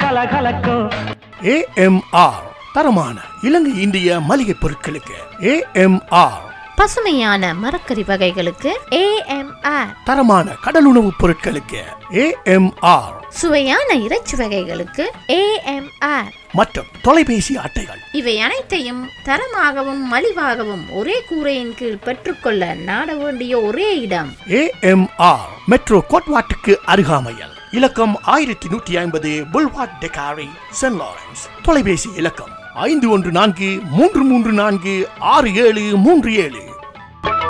கலகலக்கும் AMR தரமான இலங்கை இந்திய மளிகை பொருட்களுக்கு ஏஎம்ஆர் பசுமையான மரக்கறி வகைகளுக்கு ஏஎம்ஆர் தரமான கடலுணவுப் பொருட்களுக்கு ஏஎம்ஆர் சுவையான இறைச்சி வகைகளுக்கு ஏஎம்ஆர் மற்றும் தொலைபேசி அட்டைகள் இவை அனைத்தையும் தரமாகவும் மலிவாகவும் ஒரே கூரையின் கீழ் பெற்றுக்கொள்ள நாட வேண்டிய ஒரே இடம் ஏஎம்ஆர் மெட்ரோ கோட்வாட்டுக்கு அருகாமையில் இலக்கம் ஆயிரத்தி நூற்றி ஐம்பது புல்வாட் டெகாரி சென்ட் லாரன்ஸ் தொலைபேசி இலக்கம் ஐந்து ஒன்று நான்கு மூன்று மூன்று நான்கு ஆறு ஏழு மூன்று ஏழு